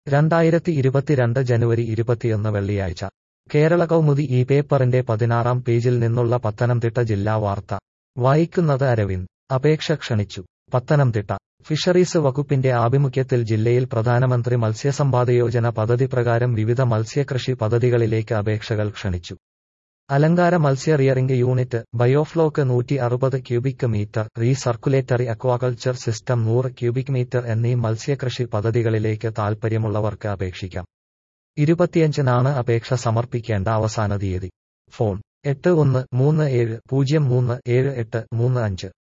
രണ്ടായിരത്തി ഇരുപത്തിരണ്ട് ജനുവരി ഇരുപത്തിയൊന്ന് വെള്ളിയാഴ്ച കേരള കൗമുദി ഈ പേപ്പറിന്റെ പതിനാറാം പേജിൽ നിന്നുള്ള പത്തനംതിട്ട ജില്ലാ വാർത്ത വായിക്കുന്നത് അരവിന്ദ് അപേക്ഷ ക്ഷണിച്ചു പത്തനംതിട്ട ഫിഷറീസ് വകുപ്പിന്റെ ആഭിമുഖ്യത്തിൽ ജില്ലയിൽ പ്രധാനമന്ത്രി മത്സ്യസമ്പാദ യോജന പദ്ധതി പ്രകാരം വിവിധ മത്സ്യകൃഷി പദ്ധതികളിലേക്ക് അപേക്ഷകൾ ക്ഷണിച്ചു അലങ്കാര മത്സ്യ റിയറിംഗ് യൂണിറ്റ് ബയോഫ്ലോക്ക് നൂറ്റി അറുപത് cubic metre recirculatory aquaculture system നൂറ് ക്യൂബിക് മീറ്റർ എന്നീ മത്സ്യകൃഷി പദ്ധതികളിലേക്ക് താൽപ്പര്യമുള്ളവർക്ക് അപേക്ഷിക്കാം ഇരുപത്തിയഞ്ചിനാണ് അപേക്ഷ സമർപ്പിക്കേണ്ട അവസാന തീയതി ഫോൺ എട്ട് ഒന്ന് മൂന്ന് ഏഴ് പൂജ്യം മൂന്ന് ഏഴ് എട്ട് മൂന്ന് അഞ്ച്